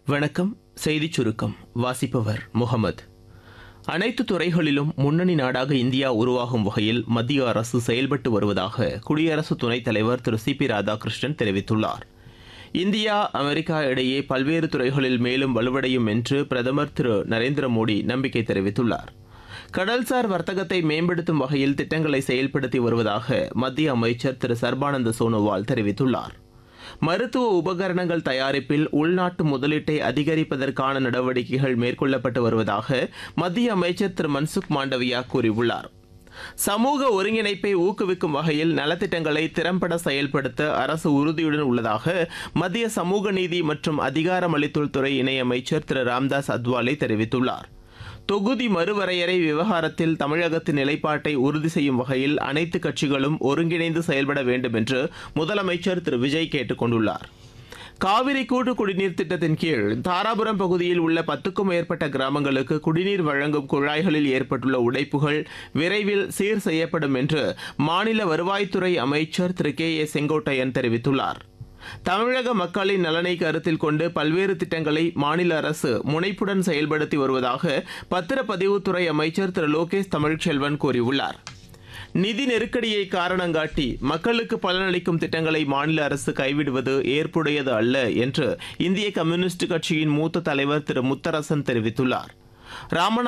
வணக்கம் செய்திச் சுருக்கம் வாசிப்பவர் முகமது அனைத்து துறைகளிலும் முன்னணி நாடாக இந்தியா உருவாகும் வகையில் மத்திய அரசு செயல்பட்டு வருவதாக குடியரசு துணைத் தலைவர் திரு சி பி ராதாகிருஷ்ணன் தெரிவித்துள்ளார் இந்தியா அமெரிக்கா இடையே பல்வேறு துறைகளில் மேலும் வலுவடையும் என்று பிரதமர் திரு நரேந்திர மோடி நம்பிக்கை தெரிவித்துள்ளார் கடல்சார் வர்த்தகத்தை மேம்படுத்தும் வகையில் திட்டங்களை செயல்படுத்தி வருவதாக மத்திய அமைச்சர் திரு சர்பானந்த சோனோவால் தெரிவித்துள்ளார் மருத்துவ உபகரணங்கள் தயாரிப்பில் உள்நாட்டு முதலீட்டை அதிகரிப்பதற்கான நடவடிக்கைகள் மேற்கொள்ளப்பட்டு வருவதாக மத்திய அமைச்சர் திரு மன்சுக் மாண்டவியா கூறியுள்ளார் சமூக ஒருங்கிணைப்பை ஊக்குவிக்கும் வகையில் நலத்திட்டங்களை திறம்பட செயல்படுத்த அரசு உறுதியுடன் உள்ளதாக மத்திய சமூக நீதி மற்றும் அதிகாரமளித்தல் துறை இணையமைச்சர் திரு ராம்தாஸ் அத்வாலே தெரிவித்துள்ளார் தொகுதி மறுவரையறை விவகாரத்தில் தமிழகத்தின் நிலைப்பாட்டை உறுதி செய்யும் வகையில் அனைத்து கட்சிகளும் ஒருங்கிணைந்து செயல்பட வேண்டும் என்று முதலமைச்சர் திரு விஜய் கேட்டுக் கொண்டுள்ளார் காவிரி கூட்டு குடிநீர் திட்டத்தின் கீழ் தாராபுரம் பகுதியில் உள்ள பத்துக்கும் மேற்பட்ட கிராமங்களுக்கு குடிநீர் வழங்கும் குழாய்களில் ஏற்பட்டுள்ள உடைப்புகள் விரைவில் சீர் செய்யப்படும் என்று மாநில வருவாய்த்துறை அமைச்சர் திரு கே ஏ செங்கோட்டையன் தெரிவித்துள்ளார் தமிழக மக்களின் நலனை கருத்தில் கொண்டு பல்வேறு திட்டங்களை மாநில அரசு முனைப்புடன் செயல்படுத்தி வருவதாக பத்திரப்பதிவுத்துறை அமைச்சர் திரு லோகேஷ் தமிழ்ச்செல்வன் கூறியுள்ளார் நிதி நெருக்கடியை காரணங்காட்டி மக்களுக்கு பலனளிக்கும் திட்டங்களை மாநில அரசு கைவிடுவது ஏற்புடையது அல்ல என்று இந்திய கம்யூனிஸ்ட் கட்சியின் மூத்த தலைவர் திரு முத்தரசன் தெரிவித்துள்ளார் ராமநாத